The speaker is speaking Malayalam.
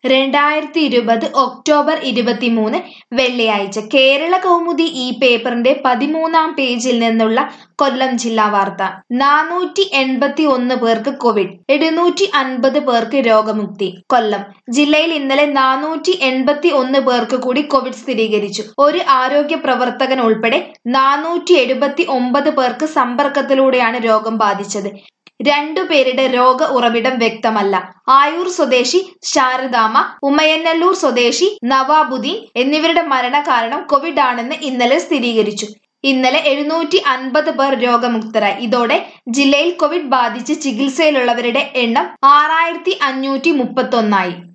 രണ്ടായിരത്തി ഇരുപത് ഒക്ടോബർ ഇരുപത്തിമൂന്ന് വെള്ളിയാഴ്ച കേരള കൗമുദി ഈ പേപ്പറിന്റെ പതിമൂന്നാം പേജിൽ നിന്നുള്ള കൊല്ലം ജില്ലാ വാർത്ത നാനൂറ്റി എൺപത്തി ഒന്ന് പേർക്ക് കോവിഡ് എഴുന്നൂറ്റി അൻപത് പേർക്ക് രോഗമുക്തി കൊല്ലം ജില്ലയിൽ ഇന്നലെ നാനൂറ്റി എൺപത്തി ഒന്ന് പേർക്ക് കൂടി കോവിഡ് സ്ഥിരീകരിച്ചു ഒരു ആരോഗ്യ പ്രവർത്തകൻ ഉൾപ്പെടെ നാനൂറ്റി എഴുപത്തി ഒമ്പത് പേർക്ക് സമ്പർക്കത്തിലൂടെയാണ് രോഗം ബാധിച്ചത് രണ്ടുപേരുടെ രോഗ ഉറവിടം വ്യക്തമല്ല ആയൂർ സ്വദേശി ശാരദാമ്മ ഉമയന്നല്ലൂർ സ്വദേശി നവാബുദ്ദീൻ എന്നിവരുടെ മരണകാരണം കോവിഡ് ആണെന്ന് ഇന്നലെ സ്ഥിരീകരിച്ചു ഇന്നലെ എഴുന്നൂറ്റി അൻപത് പേർ രോഗമുക്തരായി ഇതോടെ ജില്ലയിൽ കോവിഡ് ബാധിച്ച് ചികിത്സയിലുള്ളവരുടെ എണ്ണം ആറായിരത്തി അഞ്ഞൂറ്റി മുപ്പത്തൊന്നായി